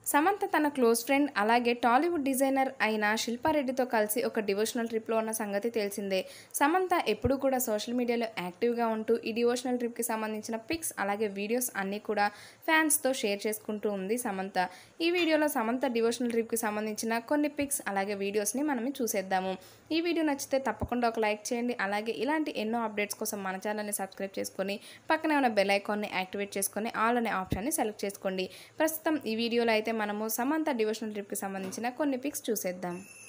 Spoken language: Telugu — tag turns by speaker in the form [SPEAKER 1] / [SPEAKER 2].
[SPEAKER 1] సమంత తన క్లోజ్ ఫ్రెండ్ అలాగే టాలీవుడ్ డిజైనర్ అయిన శిల్పారెడ్డితో కలిసి ఒక డివోషనల్ ట్రిప్లో ఉన్న సంగతి తెలిసిందే సమంత ఎప్పుడూ కూడా సోషల్ మీడియాలో యాక్టివ్గా ఉంటూ ఈ డివోషనల్ ట్రిప్కి సంబంధించిన పిక్స్ అలాగే వీడియోస్ అన్నీ కూడా ఫ్యాన్స్తో షేర్ చేసుకుంటూ ఉంది సమంత ఈ వీడియోలో సమంత డివోషనల్ ట్రిప్కి సంబంధించిన కొన్ని పిక్స్ అలాగే వీడియోస్ని మనం చూసేద్దాము ఈ వీడియో నచ్చితే తప్పకుండా ఒక లైక్ చేయండి అలాగే ఇలాంటి ఎన్నో అప్డేట్స్ కోసం మన ఛానల్ని సబ్స్క్రైబ్ చేసుకొని పక్కనే ఉన్న బెల్ ఐకాన్ని యాక్టివేట్ చేసుకొని ఆల్ అనే ఆప్షన్ని సెలెక్ట్ చేసుకోండి ప్రస్తుతం ఈ వీడియోలో అయితే మనము సమంత డివోషనల్ ట్రిప్కి సంబంధించిన కొన్ని పిక్స్ చూసేద్దాం